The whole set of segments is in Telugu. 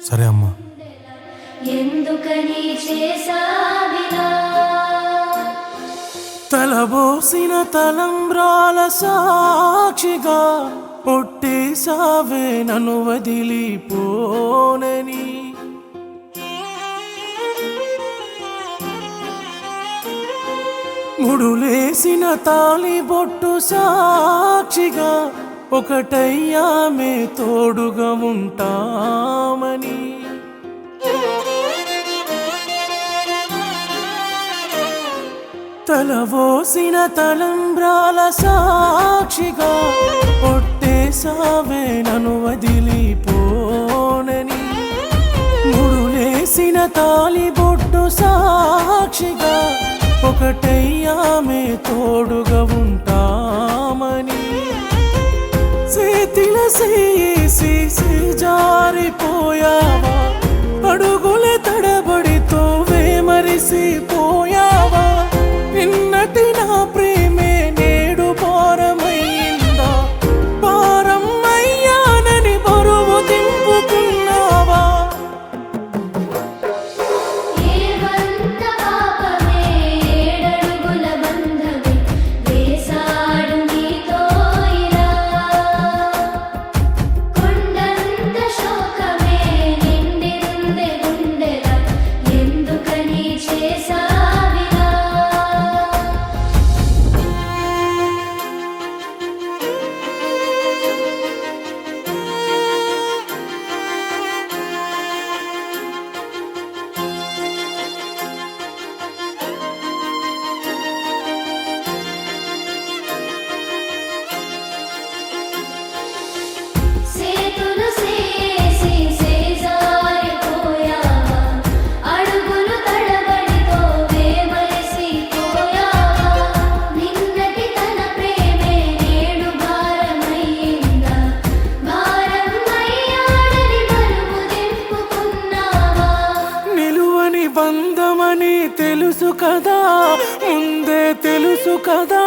సరే అమ్మా ఎందుకని చేసావిలా తలబోసిన తలంబ్రాల సాక్షిగా పొట్టేసావే నన్ను వదిలిపోనని ముడులేసిన తాలి బొట్టు సాక్షిగా ఒకటయ్యామే తోడుగా ఉంటామని తలవోసిన తలంబ్రాల సాక్షిగా పొట్టేసావే నన్ను వదిలిపోనని ముడులేసిన తాలి బొట్టు సాక్షిగా ఒకటయ్యామే తోడుగా ఉంటామని చేతిల సేసి జారిపోయావా అడుగుల తడబడితో వేమరిసిపోయావా నిన్నటి నా ప్రేమే నేడు భారమైందా భారం అయ్యానని బరువు దింపుకున్నావా ఏవంత పాపమే ఏడడుగుల బంధమే వేసాడు నీతో ఇలా కొండంత శోకమే నిండిరుందె గుండెల ఎందుకని చేసావిలా సేతులు సేసి సేజారిపోయావా అడుగులు తడబడితో వేమరిసిపోయావా నిన్నటి తన ప్రేమే నేడు భారమయ్యిందా భారం అయ్యాడని బరువు దింపుకున్నావా నిలువని బంధమని తెలుసు కదా ముందే తెలుసు కదా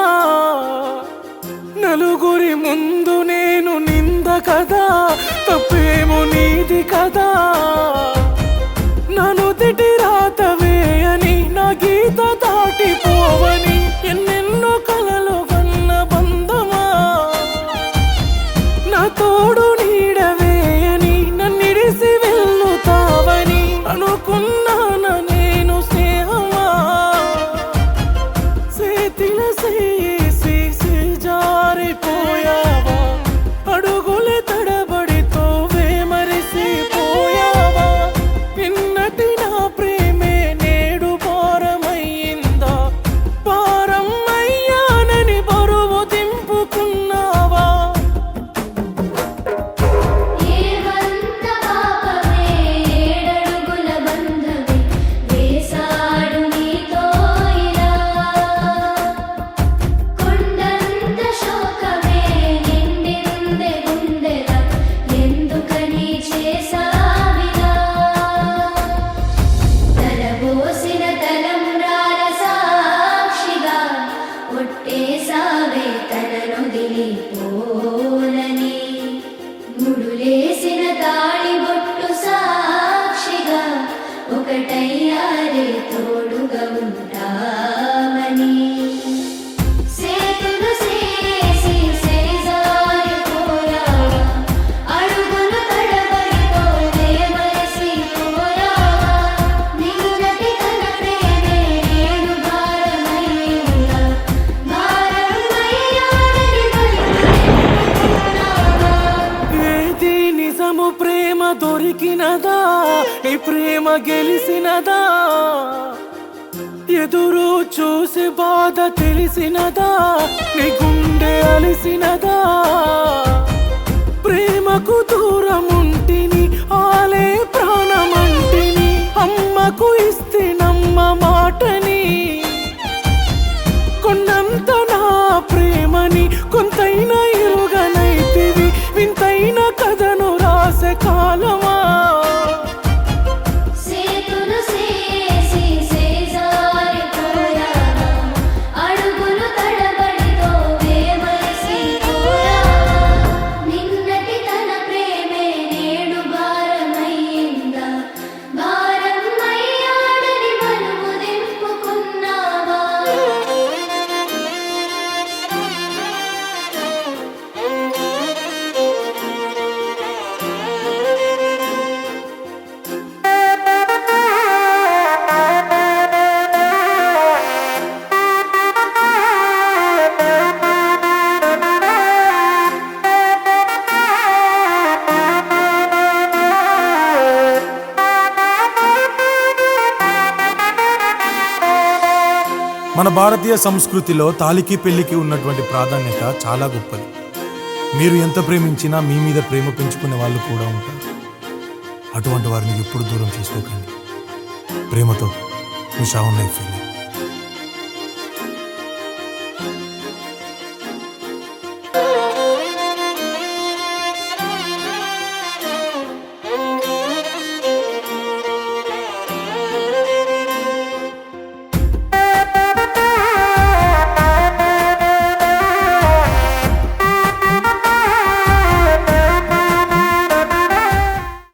నలుగురి ముందు నేను నింద కదా తప్పేమో నీది కదా నన్ను తిటి రాతవే అని నా గీత దాటిపోవని ఎన్నెన్నో కలలు కన్న బంధమా నా తోడు నీడవే అని నన్నిడిసి వెళ్ళుతావని అనుకున్నాను నేను స్నేహమా చేతిల చేసి జారిపోయావా అడుగుల తడబడితో వేమరిసిపోయావా నిన్నటి నా ప్రేమే నేడు భారమయ్యిందా భారం అయ్యానని బరువు దింపుకున్నావా ఏవంత పాపమే ఏడడుగుల బంధమే వేసాడు నీతో ఇలా కొండంత శోకమే నిండిరుందె గుండెల ఎందుకని చేసావిలా తలబోసిన తలంబ్రాల సాక్షిగా ఒట్టేసావే తననొదిలిపోనని ముడులేసిన తాళి బొట్టు సాక్షిగా ఒకటయ్యారే తోడుగా ఉంటామని సేతులు సేసి సేజారిపోయావా అడుగులు తడబడితో వేమరిసిపోయావా నిన్నటి తన ప్రేమే నేడు భారమయ్యిందా భారం అయ్యాడని బరువు ఏది నిజము ప్రేమ దొరికినదా నీ ప్రేమ గెలిసినదా ఎదురు చూసి బాధ తెలిసినదా నీ గుండె అలిసినదా ప్రేమకు దూరముంటిని ఆలే ప్రాణమంటిని అమ్మకు ఇస్తే నమ్మ మాటని కొన్నంత నా ప్రేమని కొంతైనా ఇరుగనైతివి వింతైన కథను రాసే కాలమా సేతులు సేసి సేజారిపోయావా అడుగులు తడబడితో వేమరిసిపోయావా మన భారతీయ సంస్కృతిలో తాలికి పెళ్లికి ఉన్నటువంటి ప్రాధాన్యత చాలా గొప్పది మీరు ఎంత ప్రేమించినా మీ మీద ప్రేమ పెంచుకునే వాళ్ళు కూడా ఉంటారు అటువంటి వారిని ఎప్పుడు దూరం చేసుకోకండి ప్రేమతో మీ షావున్ లైఫ్